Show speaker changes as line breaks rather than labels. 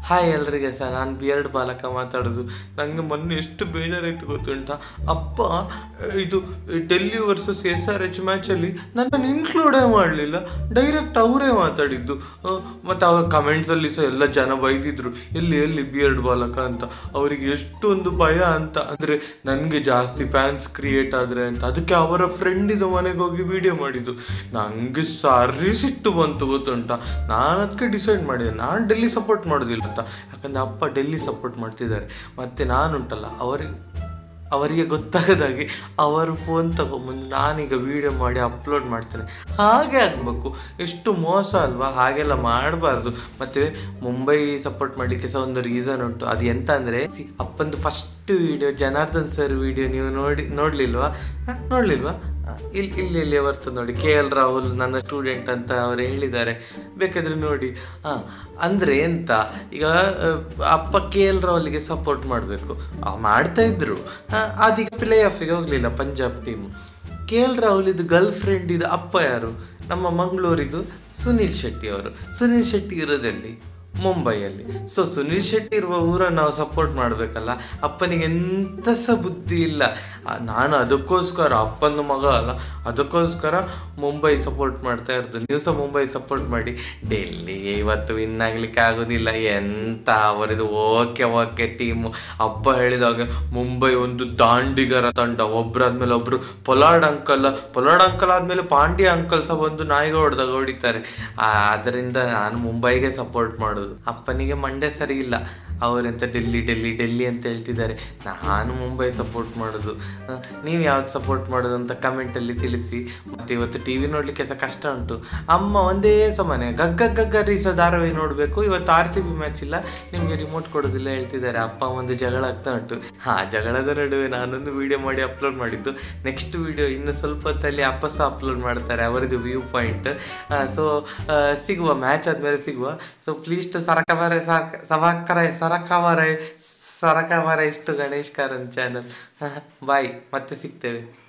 hi ಎಲ್ರಿಗೆ sir ನಾನು beard ಬಾಲಕ ಮಾತಾಡೋದು ನನಗೆ ಮೊನ್ನೆ ಎಷ್ಟು ಬೇಜಾರಾಯ್ತು ಗೊತ್ತುಂಟಾ ಅಪ್ಪ ಇದು Delhi versus S R H ಮ್ಯಾಚಲ್ಲಿ ನನ್ನನ್ನು ಇನ್ಕ್ಲೂಡೇ ಮಾಡಲಿಲ್ಲ ಡೈರೆಕ್ಟ್ ಅವರೇ ಮಾತಾಡಿದ್ದು ಮತ್ತು ಅವ್ರ ಕಮೆಂಟ್ಸಲ್ಲಿ ಸಹ ಎಲ್ಲ ಜನ ಬೈದಿದ್ರು ಎಲ್ಲಿ ಎಲ್ಲಿ ಬಿಯರ್ಡ್ ಬಾಲಕ ಅಂತ ಅವರಿಗೆ ಎಷ್ಟೊಂದು ಭಯ ಅಂತ ಅಂದರೆ ನನಗೆ ಜಾಸ್ತಿ ಫ್ಯಾನ್ಸ್ ಕ್ರಿಯೇಟ್ ಆದರೆ ಅಂತ ಅದಕ್ಕೆ ಅವರ ಫ್ರೆಂಡಿದು ಮನೆಗೆ ಹೋಗಿ ವಿಡಿಯೋ ಮಾಡಿದ್ದು ನನಗೆ ಸರಿ ಸಿಟ್ಟು ಬಂತು ಗೊತ್ತುಂಟಾ ನಾನು ಅದಕ್ಕೆ ಡಿಸೈಡ್ ಮಾಡಿದೆ ನಾನು ಡೆಲ್ಲಿ ಸಪೋರ್ಟ್ ಮಾಡೋದಿಲ್ಲ ಅಂತ ಯಾಕಂದರೆ ಅಪ್ಪ ಡೆಲ್ಲಿ ಸಪೋರ್ಟ್ ಮಾಡ್ತಿದ್ದಾರೆ ಮತ್ತು ನಾನುಂಟಲ್ಲ ಅವರಿಗೆ ಅವರಿಗೆ ಗೊತ್ತಾಗದಾಗೆ ಅವರು ಫೋನ್ ತಗೊಂಬಂದು ನಾನೀಗ ವಿಡಿಯೋ ಮಾಡಿ ಅಪ್ಲೋಡ್ ಮಾಡ್ತೇನೆ ಹಾಗೆ ಆಗಬೇಕು ಎಷ್ಟು ಮೋಸ ಅಲ್ವಾ ಹಾಗೆಲ್ಲ ಮಾಡಬಾರ್ದು ಮತ್ತು ಮುಂಬೈ ಸಪೋರ್ಟ್ ಮಾಡಲಿಕ್ಕೆ ಸಹ ಒಂದು ರೀಸನ್ ಉಂಟು ಅದು ಎಂತ ಅಂದರೆ ಅಪ್ಪಂದು first video Janardhan sir video ನೀವು ನೋಡಿ ನೋಡಲಿಲ್ವಾ ನೋಡಲಿಲ್ವಾ ಇಲ್ಲಿ ಇಲ್ಲಿ ಇಲ್ಲಿ ಬರ್ತದೆ ನೋಡಿ ಕೆ ಎಲ್ ರಾಹುಲ್ ನನ್ನ ಸ್ಟೂಡೆಂಟ್ ಅಂತ ಅವರು ಹೇಳಿದ್ದಾರೆ ಬೇಕಾದ್ರೆ ನೋಡಿ ಹಾಂ ಅಂದರೆ ಎಂತ ಈಗ ಆ, ಅಪ್ಪ ಕೆ ಎಲ್ ರಾಹುಲ್ಗೆ ಸಪೋರ್ಟ್ ಮಾಡಬೇಕು ಮಾಡ್ತಾ ಇದ್ರು ಆ, ಅದೀಗ ಪ್ಲೇ ಆಫಿಗೆ ಹೋಗಲಿಲ್ಲ Punjab team K L Rahul ಇದು ಗರ್ಲ್ ಫ್ರೆಂಡ್ ಇದು ಅಪ್ಪ ಯಾರು ನಮ್ಮ ಮಂಗಳೂರಿದು ಸುನೀಲ್ ಶೆಟ್ಟಿ ಅವರು ಸುನೀಲ್ ಶೆಟ್ಟಿ ಇರೋದಲ್ಲಿ ಮುಂಬೈಯಲ್ಲಿ ಸೊ ಸುನೀಲ್ ಶೆಟ್ಟಿ ಇರುವ ಊರನ್ನು ನಾವು ಸಪೋರ್ಟ್ ಮಾಡಬೇಕಲ್ಲ ಅಪ್ಪನಿಗೆ ಎಂತ ಸಹ ಬುದ್ಧಿ ಇಲ್ಲ ಆ, ನಾನು ಅದಕ್ಕೋಸ್ಕರ ಅಪ್ಪನ ಮಗ ಅಲ್ಲ ಅದಕ್ಕೋಸ್ಕರ ಮುಂಬೈ ಸಪೋರ್ಟ್ ಮಾಡ್ತಾ ಇರ್ತದೆ ನೀವು ಸಹ ಮುಂಬೈ ಸಪೋರ್ಟ್ ಮಾಡಿ ಡೆಲ್ಲಿಗೆ ಇವತ್ತು ವಿನ್ ಆಗ್ಲಿಕ್ಕೆ ಆಗೋದಿಲ್ಲ ಎಂತ ಅವರಿದು ಓಕೆ ಓಕೆ ಟೀಮು ಅಪ್ಪ ಹೇಳಿದಾಗ ಮುಂಬೈ ಒಂದು ದಾಂಡಿಗರ ತಂಡ ಒಬ್ರಾದ್ಮೇಲೆ ಒಬ್ರು ಪೊಲಾಡ್ ಅಂಕಲ್ ಪೊಲಾಡ್ ಅಂಕಲ್ ಆದ್ಮೇಲೆ ಪಾಂಡ್ಯ ಅಂಕಲ್ ಸಹ ಬಂದು ನಾಯಿಗೆ ಹೊಡೆದಾಗ ಹೊಡಿತಾರೆ ಆ, ಅದರಿಂದ ನಾನು ಮುಂಬೈಗೆ ಸಪೋರ್ಟ್ ಮಾಡೋದು ಅಪ್ಪನಿಗೆ ಮಂಡೆ ಸರಿ ಇಲ್ಲ ಅವರೆಂತ ಡೆಲ್ಲಿ ಡೆಲ್ಲಿ ಡೆಲ್ಲಿ ಅಂತ ಹೇಳ್ತಿದ್ದಾರೆ ನಾನು ಮುಂಬೈ ಸಪೋರ್ಟ್ ಮಾಡೋದು ಆ, ನೀವು ಯಾವ್ದು ಸಪೋರ್ಟ್ ಮಾಡೋದು ಅಂತ ಕಮೆಂಟಲ್ಲಿ ತಿಳಿಸಿ ಮತ್ತು ಇವತ್ತು ಟಿ ವಿ ನೋಡಲಿಕ್ಕೆ ಸಹ ಕಷ್ಟ ಉಂಟು ಅಮ್ಮ ಒಂದೇ ಸಮನೆ ಗಗ್ಗ ಗಗ್ಗ ರೀಸ ಧಾರಾವಾಹಿ ನೋಡಬೇಕು ಇವತ್ತು ಆರ್ ಸಿ ಬಿ ಮ್ಯಾಚ್ ಇಲ್ಲ ನಿಮಗೆ ರಿಮೋಟ್ ಕೊಡೋದಿಲ್ಲ ಹೇಳ್ತಿದ್ದಾರೆ ಅಪ್ಪ ಒಂದು ಜಗಳ ಆಗ್ತಾ ಉಂಟು ಆ ಜಗಳದ ನಡುವೆ ನಾನೊಂದು ವಿಡಿಯೋ ಮಾಡಿ ಅಪ್ಲೋಡ್ ಮಾಡಿದ್ದು ನೆಕ್ಸ್ಟ್ ವಿಡಿಯೋ ಇನ್ನು ಸ್ವಲ್ಪ ಹೊತ್ತಲ್ಲಿ ಅಪ್ಪ ಸಹ ಅಪ್ಲೋಡ್ ಮಾಡ್ತಾರೆ ಅವರದ್ದು ವ್ಯೂ ಪಾಯಿಂಟ್ ಸೊ ಸಿಗುವ ಮ್ಯಾಚ್ ಆದಮೇಲೆ ಸಿಗುವ ಸೊ ಪ್ಲೀಸ್ ಟು ಸರಕವರೆ ಸವಕರ ಸರಕವರೆ ಸರಕವರೆ ಇಷ್ಟು ಗಣೇಶ್ ಕಾರನ್ ಚಾನಲ್ ಬಾಯ್ ಮತ್ತೆ ಸಿಗ್ತೇವೆ